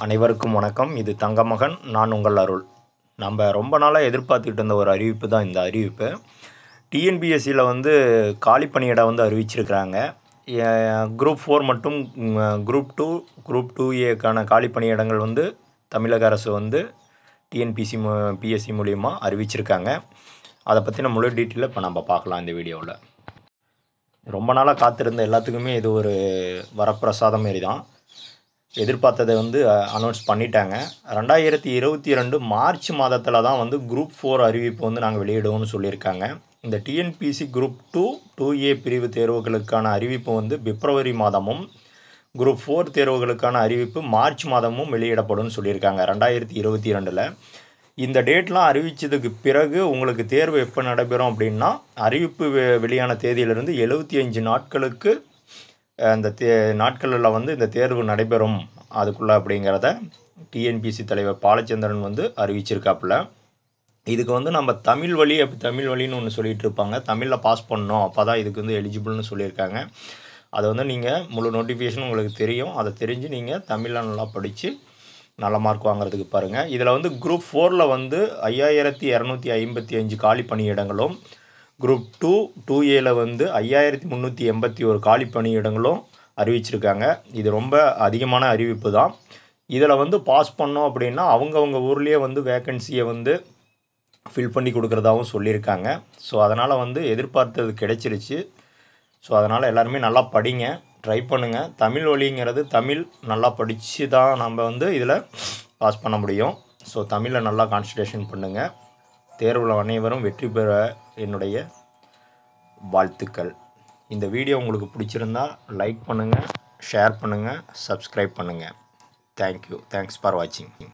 அனைவருக்கும் வணக்கம் இது தங்கமகன் நான் உங்கள் அருள் நம்ம ரொம்ப நாளாக எதிர்பார்த்துக்கிட்டு இருந்த ஒரு அறிவிப்பு தான் இந்த அறிவிப்பு டிஎன்பிஎஸ்சியில் வந்து காலி பணியிடம் வந்து அறிவிச்சிருக்கிறாங்க குரூப் ஃபோர் மற்றும் குரூப் டூ குரூப் டூ ஏக்கான காலி பணியிடங்கள் வந்து தமிழக அரசு வந்து டிஎன்பிசி பிஎஸ்சி மூலிமா அறிவிச்சிருக்காங்க அதை பற்றின முழு டீட்டெயிலை இப்போ நம்ம பார்க்கலாம் இந்த வீடியோவில் ரொம்ப நாளாக காத்திருந்த எல்லாத்துக்குமே இது ஒரு வரப்பிரசாதம் மாரி தான் எதிர்பார்த்ததை வந்து அனௌன்ஸ் பண்ணிட்டாங்க ரெண்டாயிரத்தி இருபத்தி ரெண்டு மார்ச் மாதத்தில் தான் வந்து குரூப் ஃபோர் அறிவிப்பு வந்து நாங்கள் வெளியிடுவோம்னு சொல்லியிருக்காங்க இந்த TNPSC group two two A பிரிவு தேர்வுகளுக்கான அறிவிப்பு வந்து பிப்ரவரி மாதமும் குரூப் ஃபோர் தேர்வுகளுக்கான அறிவிப்பு மார்ச் மாதமும் வெளியிடப்படும்னு சொல்லியிருக்காங்க ரெண்டாயிரத்தி இருபத்தி ரெண்டில் இந்த டேட்லாம் அறிவித்ததுக்கு பிறகு உங்களுக்கு தேர்வு எப்போ நடைபெறும் அப்படின்னா அறிவிப்பு வெ- வெளியான தேதியிலிருந்து எழுபத்தி அஞ்சு நாட்களுக்கு அஹ், இந்த தே நாட்களில் வந்து இந்த தேர்வு நடைபெறும் அதுக்குள்ளே அப்படிங்கிறத டிஎன்பிசி தலைவர் பாலச்சந்திரன் வந்து அறிவிச்சிருக்காப்புல இதுக்கு வந்து நம்ம தமிழ் வழி அப்படி தமிழ் வழின்னு ஒன்று சொல்லிட்டு இருப்பாங்க தமிழில் பாஸ் பண்ணோம் அப்போ தான் இதுக்கு வந்து எலிஜிபிள்னு சொல்லியிருக்காங்க அதை வந்து நீங்கள் முழு நோட்டிஃபிகேஷன் உங்களுக்கு தெரியும் அதை தெரிஞ்சு நீங்கள் தமிழில் நல்லா படித்து நல்ல மார்க் வாங்குறதுக்கு பாருங்கள் இதில் வந்து குரூப் ஃபோரில் வந்து ஐயாயிரத்தி இரநூத்தி ஐம்பத்தி அஞ்சு காலி பணியிடங்களும் குரூப் டூ டூ ஏல வந்து ஐயாயிரத்தி முந்நூற்றி எண்பத்தி ஒரு காலி பணியிடங்களும் அறிவிச்சிருக்காங்க இது ரொம்ப அதிகமான அறிவிப்பு தான் இதில் வந்து பாஸ் பண்ணோம் அப்படின்னா அவங்கவங்க ஊர்லேயே வந்து வேக்கன்சியை வந்து ஃபில் பண்ணி கொடுக்குறதாகவும் சொல்லியிருக்காங்க ஸோ அதனால் வந்து எதிர்பார்த்தது கிடைச்சிருச்சு ஸோ அதனால் எல்லாருமே நல்லா படிங்க ட்ரை பண்ணுங்கள் தமிழ் வழிங்கிறது தமிழ் நல்லா படித்து தான் நம்ம வந்து இதில் பாஸ் பண்ண முடியும் ஸோ தமிழில் நல்லா கான்சன்ட்ரேஷன் பண்ணுங்கள் தேர்வில் அனைவரும் வெற்றி பெற என்னுடைய வாழ்த்துக்கள் இந்த வீடியோ உங்களுக்கு பிடிச்சிருந்தா லைக் பண்ணுங்கள் ஷேர் பண்ணுங்கள் சப்ஸ்கிரைப் பண்ணுங்கள் தேங்க்யூ தேங்க்ஸ் ஃபார் வாட்சிங்